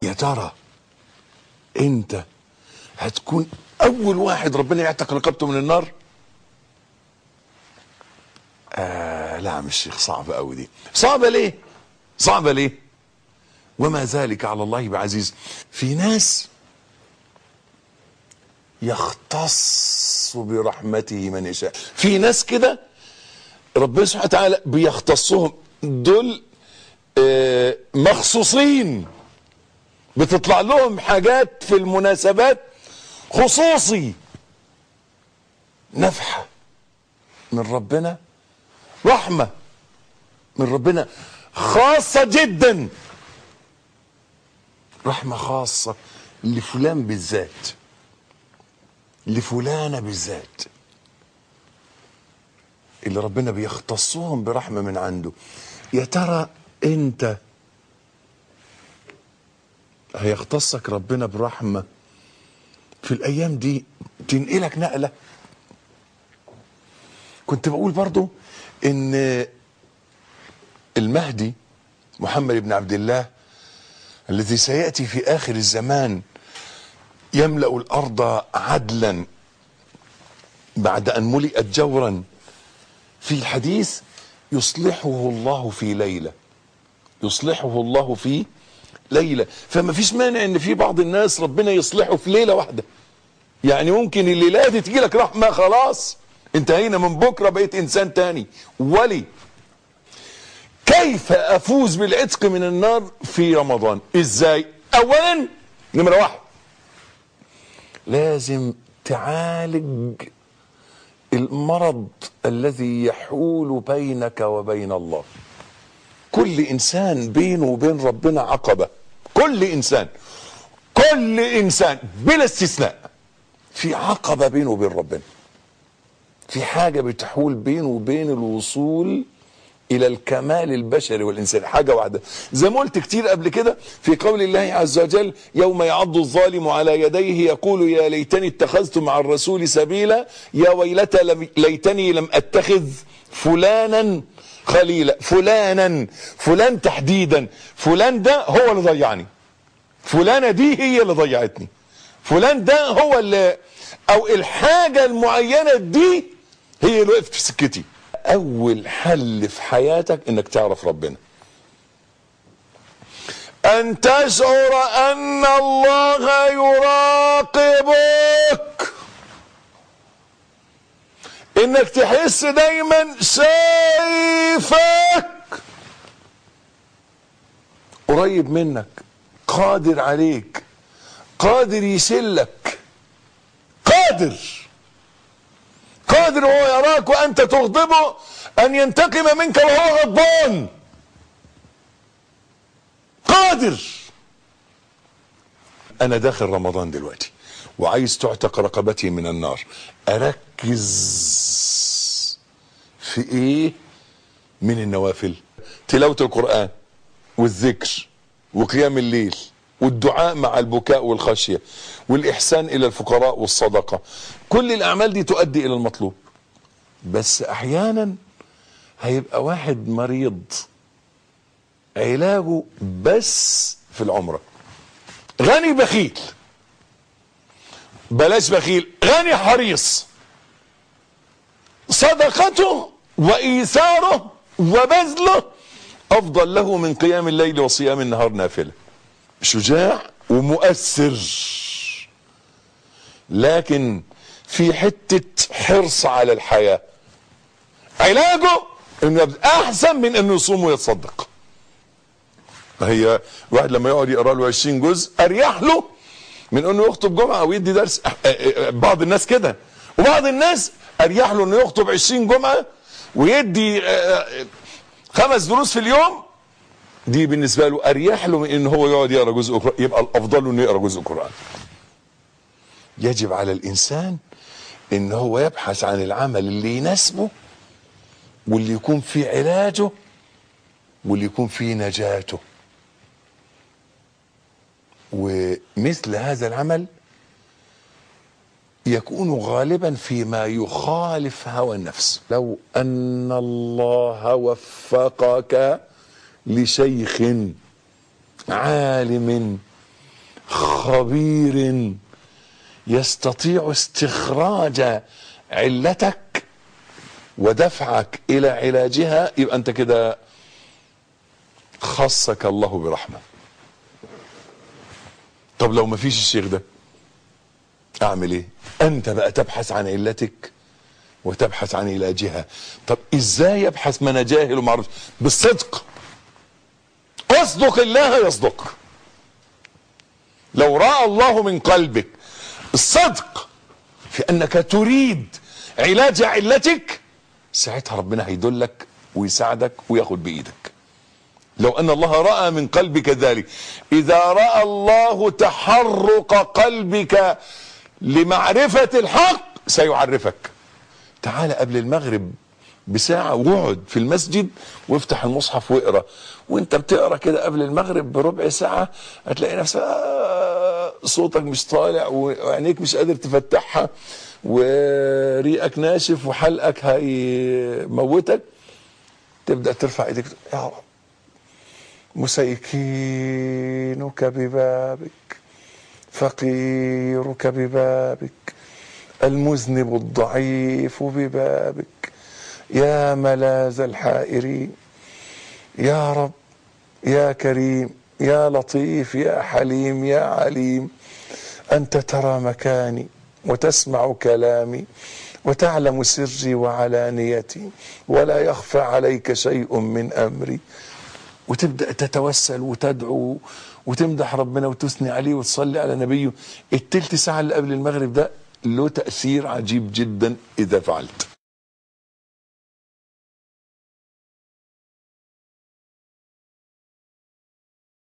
يا ترى انت هتكون اول واحد ربنا يعتق رقبته من النار آه لا مش شيخ صعبة قوي دي صعبة ليه صعبة ليه وما ذلك على الله بعزيز في ناس يختص برحمته من يشاء في ناس كده ربنا سبحانه وتعالى بيختصهم دول آه، مخصوصين بتطلع لهم حاجات في المناسبات خصوصي نفحة من ربنا رحمة من ربنا خاصة جدا رحمة خاصة لفلان بالذات لفلانة بالذات اللي ربنا بيختصهم برحمة من عنده يا ترى انت هيختصك ربنا برحمة في الايام دي تنقلك نقلة كنت بقول برضو ان المهدي محمد بن عبد الله الذي سيأتي في آخر الزمان يملأ الأرض عدلا بعد أن ملئت جورا في الحديث يصلحه الله في ليلة يصلحه الله في ليلة فما فيش مانع ان في بعض الناس ربنا يصلحه في ليلة واحدة يعني ممكن الليلة دي تجي لك رحمة خلاص انتهينا من بكرة بقيت انسان تاني ولي كيف افوز بالعتق من النار في رمضان ازاي اولا نمرة واحد لازم تعالج المرض الذي يحول بينك وبين الله كل انسان بينه وبين ربنا عقبة كل انسان كل انسان بلا استثناء في عقبة بينه وبين ربنا في حاجة بتحول بينه وبين الوصول الى الكمال البشري والانساني حاجه واحده زي ما قلت كتير قبل كده في قول الله عز وجل يوم يعض الظالم على يديه يقول يا ليتني اتخذت مع الرسول سبيلا يا ويلتى لم- ليتني لم اتخذ فلانا خليلا فلانا فلان تحديدا فلان ده هو اللي ضيعني فلانه دي هي اللي ضيعتني فلان ده هو اللي او الحاجه المعينه دي هي اللي وقفت في سكتي اول حل في حياتك انك تعرف ربنا ان تشعر ان الله يراقبك انك تحس دايما شايفك قريب منك قادر عليك قادر يشلك قادر قادر وهو يراك وانت تغضبه ان ينتقم منك وهو غضبان قادر انا داخل رمضان دلوقتي وعايز تعتق رقبتي من النار اركز في ايه من النوافل تلاوة القرآن والذكر وقيام الليل والدعاء مع البكاء والخشية والإحسان إلى الفقراء والصدقة كل الأعمال دي تؤدي إلى المطلوب بس أحيانا هيبقى واحد مريض علاجه بس في العمرة غني بخيل بلاش بخيل غني حريص صدقته وإيثاره وبذله أفضل له من قيام الليل وصيام النهار نافلة شجاع ومؤثر لكن في حتة حرص على الحياة علاجه انه يبقى احسن من انه يصوم ويتصدق هي واحد لما يقعد يقرا له 20 جزء اريح له من انه يخطب جمعه او يدي درس بعض الناس كده وبعض الناس اريح له انه يخطب 20 جمعه ويدي خمس دروس في اليوم دي بالنسبه له اريح له من ان هو يقعد يقرا جزء قرآن يبقى الافضل له انه يقرا جزء قران يجب على الانسان ان هو يبحث عن العمل اللي يناسبه واللي يكون فيه علاجه واللي يكون فيه نجاته ومثل هذا العمل يكون غالبا فيما يخالف هوى النفس لو ان الله وفقك لشيخ عالم خبير يستطيع استخراج علتك ودفعك الى علاجها يبقى انت كده خصك الله برحمه طب لو ما فيش الشيخ ده اعمل ايه انت بقى تبحث عن علتك وتبحث عن علاجها طب ازاي يبحث ما انا جاهل وما اعرفش بالصدق اصدق الله يصدق لو راى الله من قلبك الصدق في انك تريد علاج علتك ساعتها ربنا هيدلك ويساعدك وياخد بايدك لو ان الله راى من قلبك ذلك اذا راى الله تحرق قلبك لمعرفه الحق سيعرفك تعال قبل المغرب بساعة واقعد في المسجد وافتح المصحف واقرا وانت بتقرا كده قبل المغرب بربع ساعة هتلاقي نفسك آه، صوتك مش طالع وعينيك مش قادر تفتحها وريقك ناشف وحلقك هيموتك تبدأ ترفع ايدك يا رب مسيكينك ببابك فقيرك ببابك المذنب الضعيف ببابك يا ملاذ الحائرين يا رب يا كريم يا لطيف يا حليم يا عليم انت ترى مكاني وتسمع كلامي وتعلم سري وعلانيتي ولا يخفى عليك شيء من امري وتبدا تتوسل وتدعو وتمدح ربنا وتثني عليه وتصلي على نبيه التلت ساعه اللي قبل المغرب ده له تاثير عجيب جدا اذا فعلت